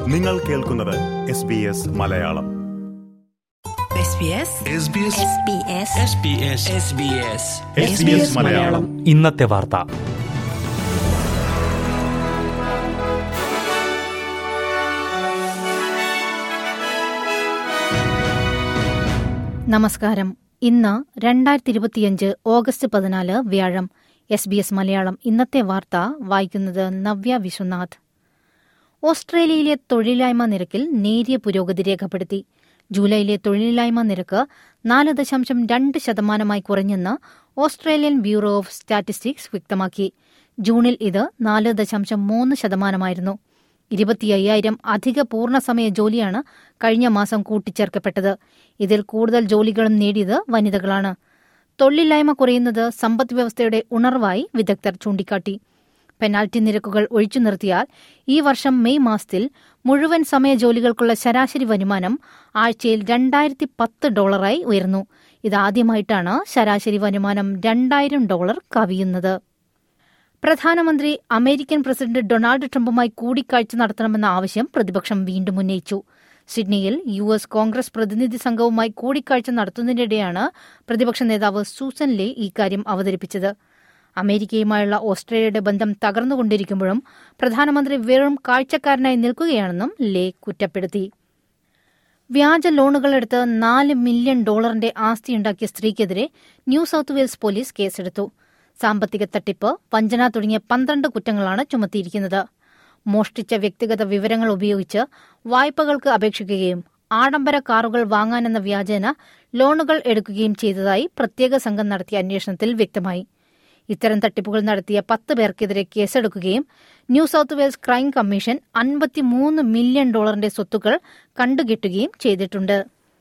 നിങ്ങൾ കേൾക്കുന്നത് S B S Malayalam SBS Malayalam ഇന്നത്തെ വാർത്ത നമസ്കാരം ഇന്ന് രണ്ടായിരത്തി ഇരുപത്തിയഞ്ച് ഓഗസ്റ്റ് പതിനാല് വ്യാഴം എസ് ബി എസ് മലയാളം ഇന്നത്തെ വാർത്ത വായിക്കുന്നത് നവ്യ വിശ്വനാഥ് ഓസ്ട്രേലിയയിലെ തൊഴിലില്ലായ്മ നിരക്കിൽ നേരിയ പുരോഗതി രേഖപ്പെടുത്തി ജൂലൈയിലെ തൊഴിലില്ലായ്മ നിരക്ക് നാല് ദശാംശം രണ്ട് ശതമാനമായി കുറഞ്ഞെന്ന് ഓസ്ട്രേലിയൻ ബ്യൂറോ ഓഫ് സ്റ്റാറ്റിസ്റ്റിക്സ് വ്യക്തമാക്കി ജൂണിൽ ഇത് നാല് ദശാംശം മൂന്ന് ശതമാനമായിരുന്നു ഇരുപത്തിയ്യായിരം അധിക പൂർണ്ണസമയ ജോലിയാണ് കഴിഞ്ഞ മാസം കൂട്ടിച്ചേർക്കപ്പെട്ടത് ഇതിൽ കൂടുതൽ ജോലികളും നേടിയത് വനിതകളാണ് തൊഴിലില്ലായ്മ കുറയുന്നത് സമ്പദ്വ്യവസ്ഥയുടെ ഉണർവായി വിദഗ്ധർ ചൂണ്ടിക്കാട്ടി പെനാൽറ്റി നിരക്കുകൾ ഒഴിച്ചു നിർത്തിയാൽ ഈ വർഷം മെയ് മാസത്തിൽ മുഴുവൻ സമയ ജോലികൾക്കുള്ള ശരാശരി വരുമാനം ആഴ്ചയിൽ രണ്ടായിരത്തി പത്ത് ഡോളറായി ഉയർന്നു ഇതാദ്യമായിട്ടാണ് ശരാശരി വരുമാനം രണ്ടായിരം ഡോളർ കവിയുന്നത് പ്രധാനമന്ത്രി അമേരിക്കൻ പ്രസിഡന്റ് ഡൊണാൾഡ് ട്രംപുമായി കൂടിക്കാഴ്ച നടത്തണമെന്ന ആവശ്യം പ്രതിപക്ഷം വീണ്ടും ഉന്നയിച്ചു സിഡ്നിയിൽ യു എസ് കോൺഗ്രസ് പ്രതിനിധി സംഘവുമായി കൂടിക്കാഴ്ച നടത്തുന്നതിനിടെയാണ് പ്രതിപക്ഷ നേതാവ് സൂസൻ ലേ ഇക്കാര്യം അവതരിപ്പിച്ചത് അമേരിക്കയുമായുള്ള ഓസ്ട്രേലിയയുടെ ബന്ധം തകർന്നുകൊണ്ടിരിക്കുമ്പോഴും പ്രധാനമന്ത്രി വെറും കാഴ്ചക്കാരനായി നിൽക്കുകയാണെന്നും ലേ കുറ്റപ്പെടുത്തി വ്യാജ ലോണുകളെടുത്ത് നാല് മില്യൺ ഡോളറിന്റെ ആസ്തിയുണ്ടാക്കിയ സ്ത്രീക്കെതിരെ ന്യൂ സൌത്ത് വെയിൽസ് പോലീസ് കേസെടുത്തു സാമ്പത്തിക തട്ടിപ്പ് വഞ്ചന തുടങ്ങിയ പന്ത്രണ്ട് കുറ്റങ്ങളാണ് ചുമത്തിയിരിക്കുന്നത് മോഷ്ടിച്ച വ്യക്തിഗത വിവരങ്ങൾ ഉപയോഗിച്ച് വായ്പകൾക്ക് അപേക്ഷിക്കുകയും ആഡംബര കാറുകൾ വാങ്ങാനെന്ന വ്യാജേന ലോണുകൾ എടുക്കുകയും ചെയ്തതായി പ്രത്യേക സംഘം നടത്തിയ അന്വേഷണത്തിൽ വ്യക്തമായി ഇത്തരം തട്ടിപ്പുകൾ നടത്തിയ പത്ത് പേർക്കെതിരെ കേസെടുക്കുകയും New South Wales crime commission അൻപത്തിമൂന്ന് മില്യൺ ഡോളറിന്റെ സ്വത്തുക്കൾ കണ്ടുകെട്ടുകയും ചെയ്തിട്ടുണ്ട്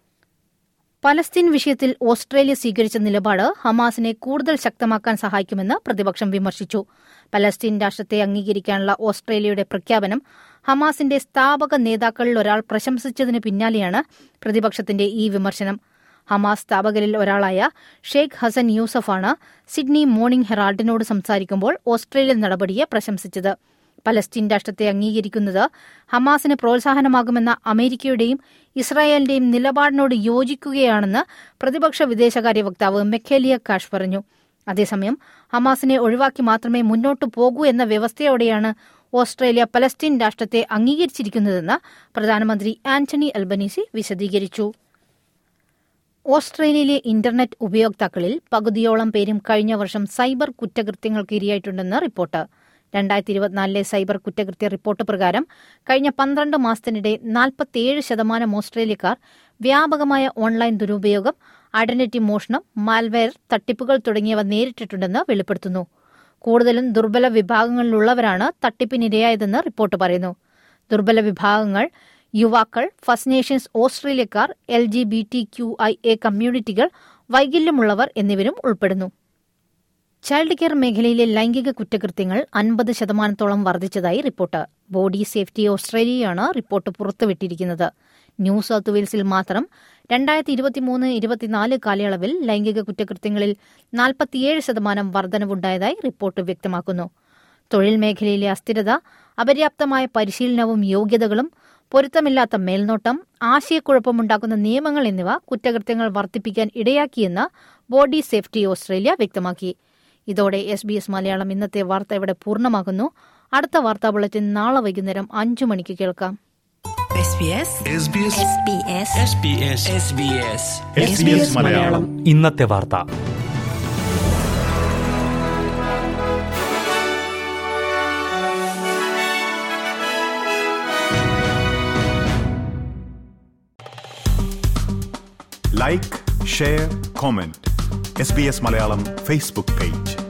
പലസ്തീൻ വിഷയത്തിൽ ഓസ്ട്രേലിയ സ്വീകരിച്ച നിലപാട് ഹമാസിനെ കൂടുതൽ ശക്തമാക്കാൻ സഹായിക്കുമെന്ന് പ്രതിപക്ഷം വിമർശിച്ചു പലസ്തീൻ രാഷ്ട്രത്തെ അംഗീകരിക്കാനുള്ള ഓസ്ട്രേലിയയുടെ പ്രഖ്യാപനം ഹമാസിന്റെ സ്ഥാപക നേതാക്കളിൽ ഒരാൾ പ്രശംസിച്ചതിന് പിന്നാലെയാണ് പ്രതിപക്ഷത്തിന്റെ ഈ വിമർശനം ഹമാസ് സ്ഥാപകരിൽ ഒരാളായ ഷെയ്ഖ് ഹസൻ യൂസഫാണ് സിഡ്നി മോർണിംഗ് ഹെറാൾഡിനോട് സംസാരിക്കുമ്പോൾ ഓസ്ട്രേലിയൻ നടപടിയെ പ്രശംസിച്ചത് പലസ്തീൻ രാഷ്ട്രത്തെ അംഗീകരിക്കുന്നത് ഹമാസിന് പ്രോത്സാഹനമാകുമെന്ന അമേരിക്കയുടെയും ഇസ്രായേലിന്റെയും നിലപാടിനോട് യോജിക്കുകയാണെന്ന് പ്രതിപക്ഷ വിദേശകാര്യ വക്താവ് മെഖേലിയ കാഷ് പറഞ്ഞു അതേസമയം ഹമാസിനെ ഒഴിവാക്കി മാത്രമേ മുന്നോട്ടു പോകൂ എന്ന വ്യവസ്ഥയോടെയാണ് ഓസ്ട്രേലിയ പലസ്തീൻ രാഷ്ട്രത്തെ അംഗീകരിച്ചിരിക്കുന്നതെന്ന് പ്രധാനമന്ത്രി ആന്റണി അൽബനീസി വിശദീകരിച്ചു ഓസ്ട്രേലിയയിലെ ഇന്റർനെറ്റ് ഉപയോക്താക്കളിൽ പകുതിയോളം പേരും കഴിഞ്ഞ വർഷം സൈബർ കുറ്റകൃത്യങ്ങൾക്ക് ഇരയായിട്ടുണ്ടെന്ന് റിപ്പോർട്ട് രണ്ടായിരത്തി ഇരുപത്തിനാലിലെ സൈബർ കുറ്റകൃത്യ റിപ്പോർട്ട് പ്രകാരം കഴിഞ്ഞ പന്ത്രണ്ട് മാസത്തിനിടെ നാൽപ്പത്തിയേഴ് ശതമാനം ഓസ്ട്രേലിയക്കാർ വ്യാപകമായ ഓൺലൈൻ ദുരുപയോഗം ഐഡന്റിറ്റി മോഷണം മാൽവെയർ തട്ടിപ്പുകൾ തുടങ്ങിയവ നേരിട്ടിട്ടുണ്ടെന്ന് വെളിപ്പെടുത്തുന്നു കൂടുതലും ദുർബല വിഭാഗങ്ങളിലുള്ളവരാണ് തട്ടിപ്പിനിരയായതെന്ന് റിപ്പോർട്ട് പറയുന്നു ദുർബല വിഭാഗങ്ങൾ യുവാക്കൾ ഫസ്റ്റ് നേഷൻസ് ഓസ്ട്രേലിയക്കാർ L G B T Q I A കമ്മ്യൂണിറ്റികൾ വൈകല്യമുള്ളവർ എന്നിവരും ഉൾപ്പെടുന്നു ചൈൽഡ് കെയർ മേഖലയിലെ ലൈംഗിക കുറ്റകൃത്യങ്ങൾ അൻപത് ശതമാനത്തോളം വർദ്ധിച്ചതായി റിപ്പോർട്ട് ബോഡി സേഫ്റ്റി ഓസ്ട്രേലിയയാണ് റിപ്പോർട്ട് പുറത്തുവിട്ടിരിക്കുന്നത് ന്യൂ സൌത്ത് വെയിൽസിൽ മാത്രം രണ്ടായിരത്തി ഇരുപത്തിമൂന്ന് ഇരുപത്തിനാല് കാലയളവിൽ ലൈംഗിക കുറ്റകൃത്യങ്ങളിൽ നാൽപ്പത്തിയേഴ് ശതമാനം വർധനവുണ്ടായതായി റിപ്പോർട്ട് വ്യക്തമാക്കുന്നു തൊഴിൽ മേഖലയിലെ അസ്ഥിരത അപര്യാപ്തമായ പരിശീലനവും യോഗ്യതകളും പൊരുത്തമില്ലാത്ത മേൽനോട്ടം ആശയക്കുഴപ്പമുണ്ടാക്കുന്ന നിയമങ്ങൾ എന്നിവ കുറ്റകൃത്യങ്ങൾ വർദ്ധിപ്പിക്കാൻ ഇടയാക്കിയെന്ന് ബോഡി സേഫ്റ്റി ഓസ്ട്രേലിയ വ്യക്തമാക്കി ഇതോടെ എസ് ബി എസ് മലയാളം ഇന്നത്തെ വാർത്ത ഇവിടെ പൂർണ്ണമാകുന്നു അടുത്ത വാർത്താ ബുള്ളറ്റിൻ നാളെ വൈകുന്നേരം അഞ്ചു മണിക്ക് കേൾക്കാം SBS മലയാളം ഇന്നത്തെ വാർത്ത like share comment S B S Malayalam Facebook page